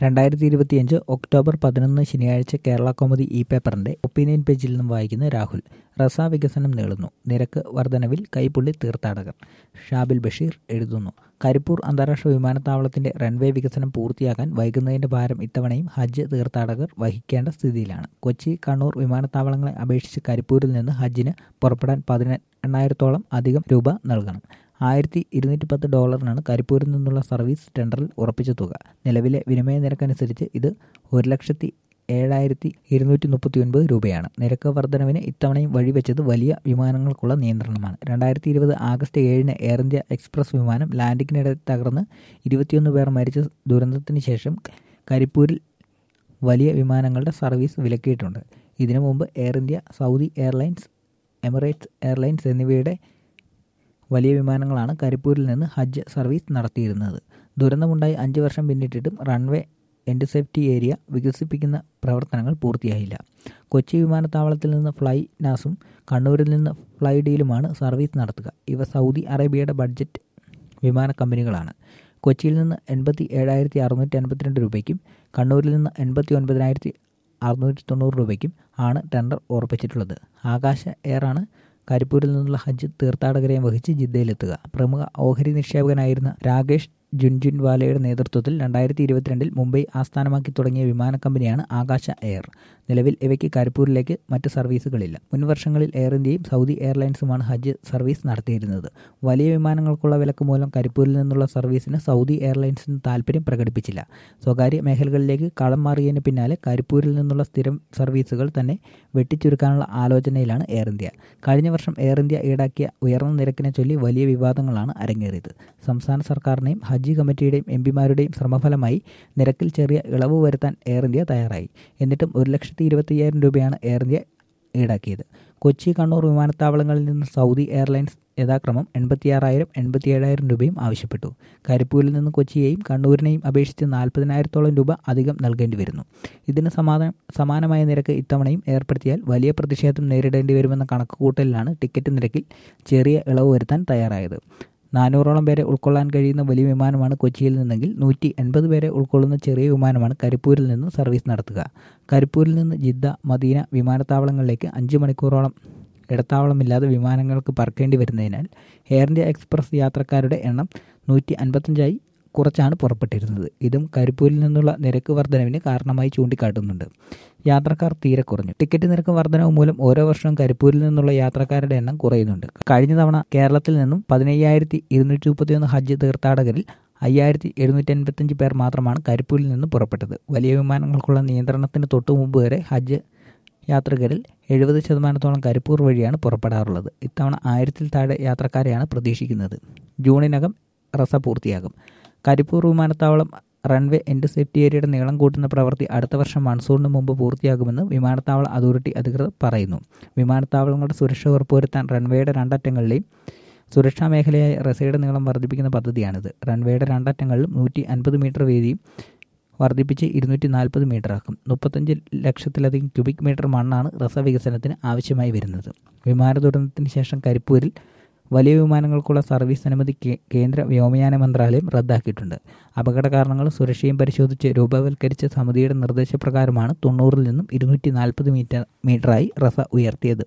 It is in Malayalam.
രണ്ടായിരത്തി ഇരുപത്തിയഞ്ച് ഒക്ടോബർ പതിനൊന്ന് ശനിയാഴ്ച കേരള കൗമുദി ഇ പേപ്പറിന്റെ ഒപ്പീനിയൻ പേജിൽ നിന്നും വായിക്കുന്ന രാഹുൽ റസ വികസനം നീളുന്നു നിരക്ക് വർധനവിൽ കൈപ്പുള്ളി തീർത്ഥാടകർ ഷാബിൽ ബഷീർ എഴുതുന്നു കരിപ്പൂർ അന്താരാഷ്ട്ര വിമാനത്താവളത്തിന്റെ റൺവേ വികസനം പൂർത്തിയാക്കാൻ വൈകുന്നതിന്റെ ഭാരം ഇത്തവണയും ഹജ്ജ് തീർത്ഥാടകർ വഹിക്കേണ്ട സ്ഥിതിയിലാണ് കൊച്ചി കണ്ണൂർ വിമാനത്താവളങ്ങളെ അപേക്ഷിച്ച് കരിപ്പൂരിൽ നിന്ന് ഹജ്ജിന് പുറപ്പെടാൻ പതിനെണ്ണായിരത്തോളം അധികം രൂപ നൽകണം ആയിരത്തി ഇരുന്നൂറ്റി പത്ത് ഡോളറിനാണ് കരിപ്പൂരിൽ നിന്നുള്ള സർവീസ് ടെൻഡറിൽ ഉറപ്പിച്ച തുക നിലവിലെ വിനിമയ നിരക്കനുസരിച്ച് ഇത് ഒരു ലക്ഷത്തി ഏഴായിരത്തി ഇരുന്നൂറ്റി മുപ്പത്തി ഒൻപത് രൂപയാണ് നിരക്ക് വർധനവിന് ഇത്തവണയും വഴിവെച്ചത് വലിയ വിമാനങ്ങൾക്കുള്ള നിയന്ത്രണമാണ് രണ്ടായിരത്തി ഇരുപത് ആഗസ്റ്റ് ഏഴിന് എയർ ഇന്ത്യ എക്സ്പ്രസ് വിമാനം ലാൻഡിങ്ങിനിടെ തകർന്ന് ഇരുപത്തിയൊന്ന് പേർ മരിച്ച ദുരന്തത്തിന് ശേഷം കരിപ്പൂരിൽ വലിയ വിമാനങ്ങളുടെ സർവീസ് വിലക്കിയിട്ടുണ്ട് ഇതിനു മുമ്പ് Air India Saudi airlines Emirates airlines എന്നിവയുടെ വലിയ വിമാനങ്ങളാണ് കരിപ്പൂരിൽ നിന്ന് ഹജ്ജ് സർവീസ് നടത്തിയിരുന്നത് ദുരന്തമുണ്ടായി അഞ്ച് വർഷം പിന്നിട്ടിട്ടും റൺവേ എൻഡ് സേഫ്റ്റി ഏരിയ വികസിപ്പിക്കുന്ന പ്രവർത്തനങ്ങൾ പൂർത്തിയായില്ല കൊച്ചി വിമാനത്താവളത്തിൽ നിന്ന് ഫ്ലൈ നാസും കണ്ണൂരിൽ നിന്ന് ഫ്ലൈ ഡീലുമാണ് സർവീസ് നടത്തുക ഇവ സൗദി അറേബ്യയുടെ ബഡ്ജറ്റ് വിമാന കമ്പനികളാണ് കൊച്ചിയിൽ നിന്ന് എൺപത്തി ഏഴായിരത്തി അറുന്നൂറ്റി അൻപത്തിരണ്ട് രൂപയ്ക്കും കണ്ണൂരിൽ നിന്ന് എൺപത്തി ഒൻപതിനായിരത്തി അറുന്നൂറ്റി തൊണ്ണൂറ് രൂപയ്ക്കും ആണ് ടെൻഡർ ഉറപ്പിച്ചിട്ടുള്ളത് ആകാശ എയറാണ് കരിപ്പൂരിൽ നിന്നുള്ള ഹജ്ജ് തീർത്ഥാടകരെയും വഹിച്ച് ജിദ്ദയിലെത്തുക പ്രമുഖ ഓഹരി നിക്ഷേപകനായിരുന്ന രാകേഷ് ജുൻജുൻവാലയുടെ നേതൃത്വത്തിൽ രണ്ടായിരത്തി ഇരുപത്തിരണ്ടിൽ മുംബൈ ആസ്ഥാനമാക്കി തുടങ്ങിയ വിമാന കമ്പനിയാണ് ആകാശ എയർ നിലവിൽ ഇവയ്ക്ക് കരിപ്പൂരിലേക്ക് മറ്റ് സർവീസുകളില്ല മുൻ വർഷങ്ങളിൽ എയർ ഇന്ത്യയും സൗദി എയർലൈൻസുമാണ് ഹജ്ജ് സർവീസ് നടത്തിയിരുന്നത് വലിയ വിമാനങ്ങൾക്കുള്ള വിലക്ക് മൂലം കരിപ്പൂരിൽ നിന്നുള്ള സർവീസിന് സൗദി എയർലൈൻസിന് താൽപ്പര്യം പ്രകടിപ്പിച്ചില്ല സ്വകാര്യ മേഖലകളിലേക്ക് കളം മാറിയതിന് പിന്നാലെ കരിപ്പൂരിൽ നിന്നുള്ള സ്ഥിരം സർവീസുകൾ തന്നെ വെട്ടിച്ചുരുക്കാനുള്ള ആലോചനയിലാണ് എയർ ഇന്ത്യ കഴിഞ്ഞ വർഷം എയർ ഇന്ത്യ ഈടാക്കിയ ഉയർന്ന നിരക്കിനെ ചൊല്ലി വലിയ വിവാദങ്ങളാണ് അരങ്ങേറിയത് സംസ്ഥാന സർക്കാരിനെയും ഹജ്ജ് കമ്മിറ്റിയുടെയും എം പിമാരുടെയും ശ്രമഫലമായി നിരക്കിൽ ചെറിയ ഇളവ് വരുത്താൻ എയർ ഇന്ത്യ തയ്യാറായി എന്നിട്ടും ഒരു ലക്ഷത്തി ഇരുപത്തയ്യായിരം രൂപയാണ് എയർ ഇന്ത്യ ഈടാക്കിയത് കൊച്ചി കണ്ണൂർ വിമാനത്താവളങ്ങളിൽ നിന്ന് സൗദി എയർലൈൻസ് യഥാക്രമം എൺപത്തിയാറായിരം എൺപത്തിയേഴായിരം രൂപയും ആവശ്യപ്പെട്ടു കരിപ്പൂരിൽ നിന്ന് കൊച്ചിയെയും കണ്ണൂരിനെയും അപേക്ഷിച്ച് നാൽപ്പതിനായിരത്തോളം രൂപ അധികം നൽകേണ്ടി വരുന്നു ഇതിന് സമാധാന സമാനമായ നിരക്ക് ഇത്തവണയും ഏർപ്പെടുത്തിയാൽ വലിയ പ്രതിഷേധം നേരിടേണ്ടി വരുമെന്ന കണക്കുകൂട്ടലിലാണ് ടിക്കറ്റ് നിരക്കിൽ ചെറിയ ഇളവ് വരുത്താൻ തയ്യാറായത് നാനൂറോളം പേരെ ഉൾക്കൊള്ളാൻ കഴിയുന്ന വലിയ വിമാനമാണ് കൊച്ചിയിൽ നിന്നെങ്കിൽ നൂറ്റി എൺപത് പേരെ ഉൾക്കൊള്ളുന്ന ചെറിയ വിമാനമാണ് കരിപ്പൂരിൽ നിന്ന് സർവീസ് നടത്തുക കരിപ്പൂരിൽ നിന്ന് ജിദ്ദ മദീന വിമാനത്താവളങ്ങളിലേക്ക് അഞ്ച് മണിക്കൂറോളം ഇടത്താവളമില്ലാതെ വിമാനങ്ങൾക്ക് പറക്കേണ്ടി വരുന്നതിനാൽ എയർ ഇന്ത്യ എക്സ്പ്രസ് യാത്രക്കാരുടെ എണ്ണം നൂറ്റി അൻപത്തഞ്ചായി കുറച്ചാണ് പുറപ്പെട്ടിരുന്നത് ഇതും കരിപ്പൂരിൽ നിന്നുള്ള നിരക്ക് വർധനവിന് കാരണമായി ചൂണ്ടിക്കാട്ടുന്നുണ്ട് യാത്രക്കാർ തീരെ കുറഞ്ഞു ടിക്കറ്റ് നിരക്ക് വർധനവ് മൂലം ഓരോ വർഷവും കരിപ്പൂരിൽ നിന്നുള്ള യാത്രക്കാരുടെ എണ്ണം കുറയുന്നുണ്ട് കഴിഞ്ഞ തവണ കേരളത്തിൽ നിന്നും പതിനയ്യായിരത്തി ഇരുന്നൂറ്റി മുപ്പത്തിയൊന്ന് ഹജ്ജ് തീർത്ഥാടകരിൽ അയ്യായിരത്തി എഴുന്നൂറ്റി അൻപത്തഞ്ച് പേർ മാത്രമാണ് കരിപ്പൂരിൽ നിന്ന് പുറപ്പെട്ടത് വലിയ വിമാനങ്ങൾക്കുള്ള നിയന്ത്രണത്തിന് തൊട്ടു മുമ്പ് വരെ ഹജ്ജ് യാത്രികരിൽ എഴുപത് ശതമാനത്തോളം കരിപ്പൂർ വഴിയാണ് പുറപ്പെടാറുള്ളത് ഇത്തവണ ആയിരത്തിൽ താഴെ യാത്രക്കാരെയാണ് പ്രതീക്ഷിക്കുന്നത് ജൂണിനകം റസ പൂർത്തിയാകും കരിപ്പൂർ വിമാനത്താവളം റൺവേ എൻഡ് സേഫ്റ്റി ഏരിയയുടെ നീളം കൂട്ടുന്ന പ്രവൃത്തി അടുത്ത വർഷം മൺസൂണിന് മുമ്പ് പൂർത്തിയാകുമെന്ന് വിമാനത്താവള അതോറിറ്റി അധികൃതർ പറയുന്നു വിമാനത്താവളങ്ങളുടെ സുരക്ഷ ഉറപ്പുവരുത്താൻ റൺവേയുടെ രണ്ടറ്റങ്ങളിലെയും സുരക്ഷാ മേഖലയായ റസയുടെ നീളം വർദ്ധിപ്പിക്കുന്ന പദ്ധതിയാണിത് റൺവേയുടെ രണ്ടറ്റങ്ങളിലും നൂറ്റി അൻപത് മീറ്റർ വീതിയും വർദ്ധിപ്പിച്ച് ഇരുന്നൂറ്റി നാൽപ്പത് മീറ്ററാക്കും മുപ്പത്തഞ്ച് ലക്ഷത്തിലധികം ക്യൂബിക് മീറ്റർ മണ്ണാണ് റസ വികസനത്തിന് ആവശ്യമായി വരുന്നത് വിമാന ദുരന്തത്തിന് ശേഷം കരിപ്പൂരിൽ വലിയ വിമാനങ്ങൾക്കുള്ള സർവീസ് അനുമതി കേന്ദ്ര വ്യോമയാന മന്ത്രാലയം റദ്ദാക്കിയിട്ടുണ്ട് അപകട കാരണങ്ങളും സുരക്ഷയും പരിശോധിച്ച് രൂപവൽക്കരിച്ച സമിതിയുടെ നിർദ്ദേശപ്രകാരമാണ് തൊണ്ണൂറിൽ നിന്നും ഇരുന്നൂറ്റി നാൽപ്പത് മീറ്റർ മീറ്ററായി റസ ഉയർത്തിയത്